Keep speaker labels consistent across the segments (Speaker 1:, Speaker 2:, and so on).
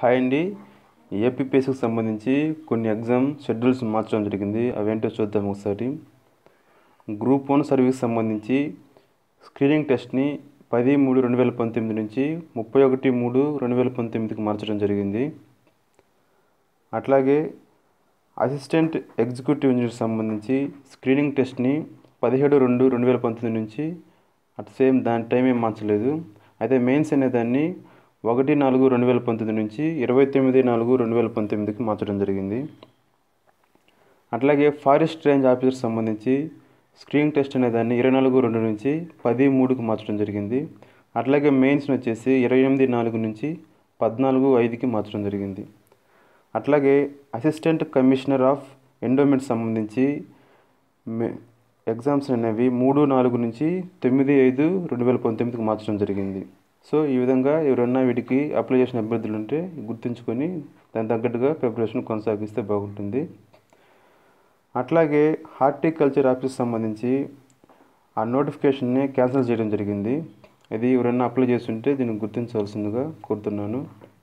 Speaker 1: hi అండి ఏపీపీఎస్కి సంబంధించి కొన్ని ఎగ్జామ్ షెడ్యూల్స్ మార్చడం జరిగింది అవేంటో చూద్దాం ఒకసారి గ్రూప్ వన్ సర్వీస్ సంబంధించి స్క్రీనింగ్ టెస్ట్ని పది మూడు రెండు వేల పంతొమ్మిది నుంచి ముప్పై ఒకటి మూడు రెండు వేల పంతొమ్మిదికి మార్చడం జరిగింది అట్లాగే అసిస్టెంట్ ఎగ్జిక్యూటివ్ ఇంజనీర్ సంబంధించి స్క్రీనింగ్ టెస్ట్ని పదిహేడు రెండు రెండు వేల పంతొమ్మిది నుంచి అట్ సేమ్ దాని టైం ఏం మార్చలేదు అయితే మెయిన్స్ అనే దాన్ని ఒకటి నాలుగు రెండు వేల పంతొమ్మిది నుంచి ఇరవై తొమ్మిది నాలుగు రెండు వేల పంతొమ్మిదికి మార్చడం జరిగింది అట్లాగే ఫారెస్ట్ రేంజ్ ఆఫీసర్ సంబంధించి స్క్రీనింగ్ టెస్ట్ అనే దాన్ని ఇరవై నాలుగు రెండు నుంచి పది మూడుకు మార్చడం జరిగింది అట్లాగే మెయిన్స్ని వచ్చేసి ఇరవై ఎనిమిది నాలుగు నుంచి పద్నాలుగు ఐదుకి మార్చడం జరిగింది అట్లాగే అసిస్టెంట్ కమిషనర్ ఆఫ్ ఎండోమెంట్ సంబంధించి మే ఎగ్జామ్స్ అనేవి మూడు నాలుగు నుంచి తొమ్మిది ఐదు రెండు వేల పంతొమ్మిదికి మార్చడం జరిగింది సో ఈ విధంగా ఎవరైనా వీటికి అప్లై చేసిన అభ్యర్థులు ఉంటే గుర్తుంచుకొని దాని తగ్గట్టుగా ప్రిపరేషన్ కొనసాగిస్తే బాగుంటుంది అట్లాగే హార్టికల్చర్ ఆఫీస్ సంబంధించి ఆ నోటిఫికేషన్ని క్యాన్సిల్ చేయడం జరిగింది ఇది ఎవరైనా అప్లై చేస్తుంటే దీన్ని గుర్తించవలసిందిగా కోరుతున్నాను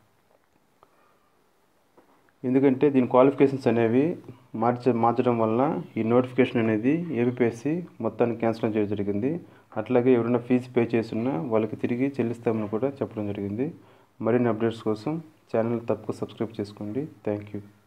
Speaker 1: ఎందుకంటే దీని క్వాలిఫికేషన్స్ అనేవి మార్చ మార్చడం వలన ఈ నోటిఫికేషన్ అనేది ఏబిపిఎస్సి మొత్తాన్ని క్యాన్సిల్ చేయడం జరిగింది అట్లాగే ఎవరైనా ఫీజు పే చేస్తున్నా వాళ్ళకి తిరిగి చెల్లిస్తామని కూడా చెప్పడం జరిగింది మరిన్ని అప్డేట్స్ కోసం ఛానల్ తప్పక సబ్స్క్రైబ్ చేసుకోండి థ్యాంక్ యూ